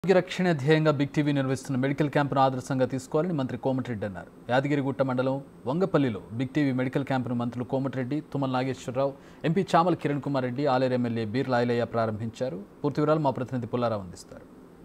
ఆరోగ్య రక్షణ ధ్యేయంగా బిగ్ టీవీ నిర్వహిస్తున్న మెడికల్ క్యాంపును ఆదర్శంగా తీసుకోవాలని మంత్రి కోమటిరెడ్డి అన్నారు యాదగిరిగుట్ట మండలం వంగపల్లిలో బిగ్ టీవీ మెడికల్ క్యాంపును మంత్రులు కోమటిరెడ్డి తుమ్మల నాగేశ్వరరావు ఎంపీ చామల కిరణ్ కుమార్ రెడ్డి ఆలేరు ఎమ్మెల్యే బీర్ల ఆయలయ్య ప్రారంభించారు పూర్తి వివరాలు మా ప్రతినిధి పుల్లారావు అందిస్తారు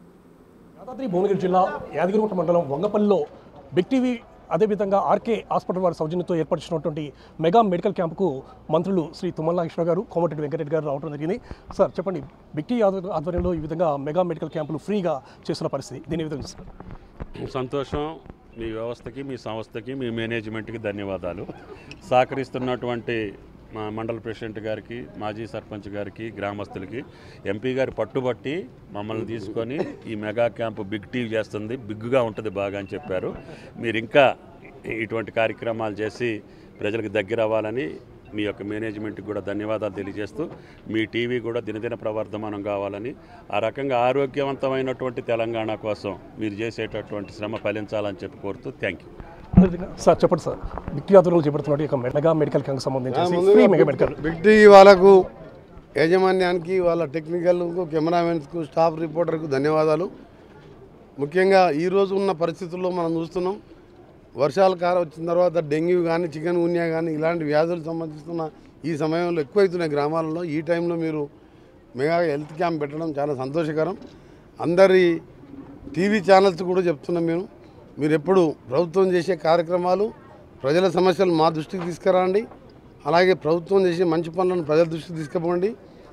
యాదాద్రి భువనగిరి జిల్లా యాదగిరిగుట్ట మండలం వంగపల్లిలో బిగ్ టీవీ అదేవిధంగా ఆర్కే హాస్పిటల్ వారి సౌజన్యంతో ఏర్పరిచినటువంటి మెగా మెడికల్ క్యాంపుకు మంత్రులు శ్రీ తుమ్మల నాగేశ్వర గారు కోమటిరెడ్డి వెంకటరెడ్డి గారు రావడం జరిగింది సార్ చెప్పండి బిగ్ టీవీ ఆధ్వ- ఆధ్వర్యంలో ఈ విధంగా మెగా మెడికల్ క్యాంపులు ఫ్రీగా చేస్తున్న పరిస్థితి దీని ఈ విధంగా చూస్తారు సంతోషం మీ వ్యవస్థకి మీ సంస్థకి మీ మేనేజ్మెంట్కి ధన్యవాదాలు సహకరిస్తున్నటువంటి మా మండల ప్రెసిడెంట్ గారికి మాజీ సర్పంచ్ గారికి గ్రామస్తులకి ఎంపీ గారు పట్టుబట్టి మమ్మల్ని తీసుకొని ఈ మెగా క్యాంపు బిగ్ టీవీ చేస్తుంది బిగ్గా ఉంటుంది బాగా అని చెప్పారు మీరు ఇంకా ఇటువంటి కార్యక్రమాలు చేసి ప్రజలకు దగ్గర అవ్వాలని మీ యొక్క మేనేజ్మెంట్కి కూడా ధన్యవాదాలు తెలియజేస్తూ మీ టీవీ కూడా దినదిన ప్రవర్ధమానం కావాలని ఆ రకంగా ఆరోగ్యవంతమైనటువంటి తెలంగాణ కోసం మీరు చేసేటటువంటి శ్రమ ఫలించాలని చెప్పి కోరుతూ థ్యాంక్ యూ అదేవిధంగా సార్ చెప్పండి సార్ బిగ్ టీవీ ఆధ్వర్యంలో చేపడుతున్నటువంటి ఈ యొక్క మెగా మెడికల్ క్యాంప్ సంబంధించి free mega medical big TV వాళ్ళకు యాజమాన్యానికి వాళ్ళ టెక్నికల్కు కెమెరామెన్స్కు స్టాఫ్ రిపోర్టర్కు ధన్యవాదాలు ముఖ్యంగా ఈరోజు ఉన్న పరిస్థితుల్లో మనం చూస్తున్నాం వర్షాల కాలం వచ్చిన తర్వాత డెంగ్యూ కానీ చికెన్ గున్యా కానీ ఇలాంటి వ్యాధులు సంబంధిస్తున్న ఈ సమయంలో ఎక్కువైతున్నాయి గ్రామాలలో ఈ టైంలో మీరు మెగా హెల్త్ క్యాంప్ పెట్టడం చాలా సంతోషకరం అందరి టీవీ ఛానల్స్ కూడా చెప్తున్నాం మేము మీరు ఎప్పుడు ప్రభుత్వం చేసే కార్యక్రమాలు ప్రజల సమస్యలు మా దృష్టికి తీసుకురండి అలాగే ప్రభుత్వం చేసే మంచి పనులను ప్రజల దృష్టికి తీసుకుపోండి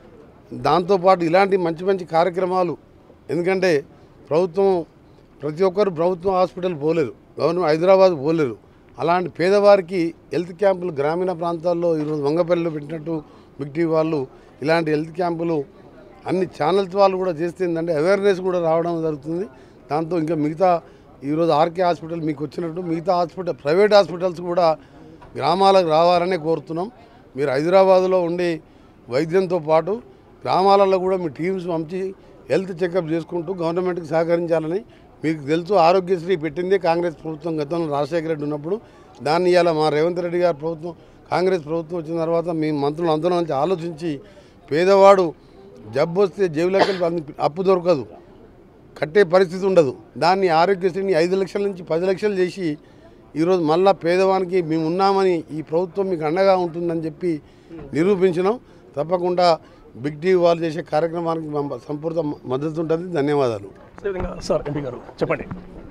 దాంతోపాటు ఇలాంటి మంచి మంచి కార్యక్రమాలు ఎందుకంటే ప్రభుత్వం ప్రతి ఒక్కరు ప్రభుత్వం హాస్పిటల్ పోలేరు గవర్నమెంట్ హైదరాబాద్ పోలేరు అలాంటి పేదవారికి హెల్త్ క్యాంపులు గ్రామీణ ప్రాంతాల్లో ఈరోజు వంగపల్లిలో పెట్టినట్టు బిగ్ టీవీ వాళ్ళు ఇలాంటి హెల్త్ క్యాంపులు అన్ని ఛానల్స్ వాళ్ళు కూడా చేస్తే ఏంటంటే అవేర్నెస్ కూడా రావడం జరుగుతుంది దాంతో ఇంకా మిగతా ఈరోజు ఆర్కే హాస్పిటల్ మీకు వచ్చినట్టు మిగతా హాస్పిటల్ ప్రైవేట్ హాస్పిటల్స్ కూడా గ్రామాలకు రావాలనే కోరుతున్నాం మీరు హైదరాబాద్లో ఉండి వైద్యంతో పాటు గ్రామాలలో కూడా మీ టీమ్స్ పంచి హెల్త్ చెకప్ చేసుకుంటూ గవర్నమెంట్కి సహకరించాలని మీకు తెలుసు ఆరోగ్యశ్రీ పెట్టిందే కాంగ్రెస్ ప్రభుత్వం గతంలో రాజశేఖర రెడ్డి ఉన్నప్పుడు దాన్ని ఇవాళ మా రేవంత్ రెడ్డి గారి ప్రభుత్వం కాంగ్రెస్ ప్రభుత్వం వచ్చిన తర్వాత మీ మంత్రులు అందరం నుంచి ఆలోచించి పేదవాడు జబ్బు వస్తే జేబులోకి వెళ్ళి అన్ని- అప్పు దొరకదు కట్టే పరిస్థితి ఉండదు దాన్ని ఆరోగ్యశ్రీని ఐదు లక్షల నుంచి పది లక్షలు చేసి ఈరోజు మళ్ళా పేదవానికి మేము ఉన్నామని ఈ ప్రభుత్వం మీకు అండగా ఉంటుందని చెప్పి నిరూపించినాం తప్పకుండా బిగ్ టీవీ వాళ్ళు చేసే కార్యక్రమానికి మా సంపూర్ణ మద్దతు ఉంటుంది ధన్యవాదాలు అదేవిధంగా సార్ ఎంపీ గారు చెప్పండి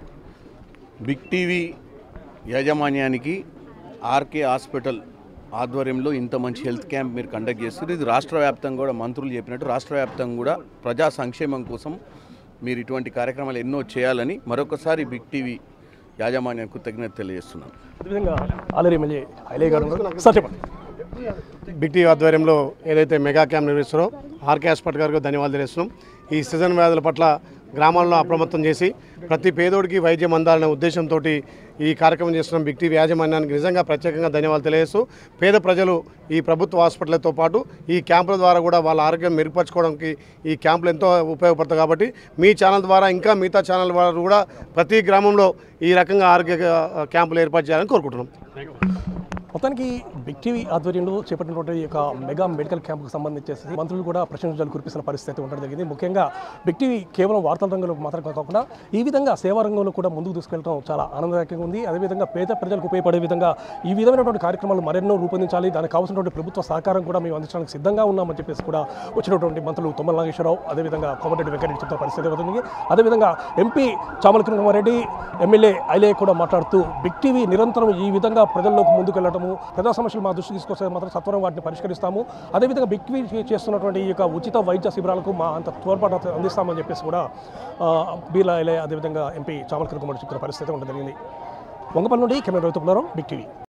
బిగ్ టీవీ యాజమాన్యానికి ఆర్కే హాస్పిటల్ ఆధ్వర్యంలో ఇంత మంచి హెల్త్ క్యాంప్ మీరు కండక్ట్ చేస్తారు ఇది రాష్ట్ర వ్యాప్తంగా కూడా మంత్రులు చెప్పినట్టు రాష్ట్ర వ్యాప్తంగా కూడా ప్రజా సంక్షేమం కోసం మీరు ఇటువంటి కార్యక్రమాలు ఎన్నో చేయాలని మరొకసారి బిగ్ టీవీ యాజమాన్యానికి కృతజ్ఞత తెలియజేస్తున్నాను అదేవిధంగా ఆలేరు ఎమ్మెల్యే ఐలయ్య గారు ఉన్నారు. సార్ చెప్పండి బిగ్ టీవీ ఆధ్వర్యంలో ఏదైతే మెగా క్యాంప్ నిర్వహిస్తారో ఆర్కే హాస్పిటల్ గారికి ధన్యవాదాలు తెలుస్తున్నాం ఈ సీజన్ వ్యాధుల పట్ల గ్రామాల్లో అప్రమత్తం చేసి ప్రతి పేదోడికి వైద్యం అందాలనే ఉద్దేశంతో ఈ కార్యక్రమం చేస్తున్నాం బిగ్ టీవీ యాజమాన్యానికి నిజంగా ప్రత్యేకంగా ధన్యవాదాలు తెలియజేస్తూ పేద ప్రజలు ఈ ప్రభుత్వ హాస్పిటల్తో పాటు ఈ క్యాంపుల ద్వారా కూడా వాళ్ళ ఆరోగ్యం మెరుగుపరచుకోవడానికి ఈ క్యాంపులు ఎంతో ఉపయోగపడతాయి కాబట్టి మీ ఛానల్ ద్వారా ఇంకా మిగతా ఛానల్ వారు కూడా ప్రతి గ్రామంలో ఈ రకంగా ఆరోగ్య ఆ, క్యాంపులు ఏర్పాటు చేయాలని కోరుకుంటున్నాం మొత్తానికి బిగ్ టీవీ ఆధ్వర్యంలో చేపట్టినటువంటి ఈ యొక్క మెగా మెడికల్ క్యాంపుకు సంబంధించేసి మంత్రులు కూడా ప్రశంసలు కురిపిస్తున్న పరిస్థితి ఉండడం జరిగింది ముఖ్యంగా బిగ్ టీవీ కేవలం వార్తల రంగంలో మాత్రమే కాకుండా ఈ విధంగా సేవా రంగంలో కూడా ముందుకు తీసుకెళ్ళడం చాలా ఆనందదాయకంగా ఉంది అదేవిధంగా పేద ప్రజలకు ఉపయోగపడే విధంగా ఈ విధమైనటువంటి కార్యక్రమాలు మరెన్నో రూపొందించాలి దానికి కావాల్సినటువంటి ప్రభుత్వ సహకారం కూడా మేము అందించడానికి సిద్ధంగా ఉన్నామని చెప్పేసి కూడా వచ్చినటువంటి మంత్రులు తుమ్మల నాగేశ్వరరావు అదేవిధంగా కోమటిరెడ్డి వెంకటరెడ్డి చెప్తున్న పరిస్థితి అవుతుంది అదేవిధంగా ఎంపీ చామల కిరణ్ రెడ్డి ఎమ్మెల్యే ఐలే కూడా మాట్లాడుతూ బిగ్ టీవీ నిరంతరం ఈ విధంగా ప్రజల్లోకి ముందుకు వెళ్ళటము ప్రజా సమస్యలు మా దృష్టికి తీసుకొస్తే మాత్రం సత్వరం వాటిని పరిష్కరిస్తాము అదేవిధంగా బిగ్ టీవీ చేస్తున్నటువంటి ఈ యొక్క ఉచిత వైద్య శిబిరాలకు మా అంత తోడ్పాటు అందిస్తామని చెప్పేసి కూడా ఆ, బీర్లా ఐలే అదేవిధంగా ఎంపీ చామల కిరణ్ చెప్తున్న పరిస్థితి ఉండడం జరిగింది వంగపల్లి నుండి కెమెరా రవితో బిగ్ టీవీ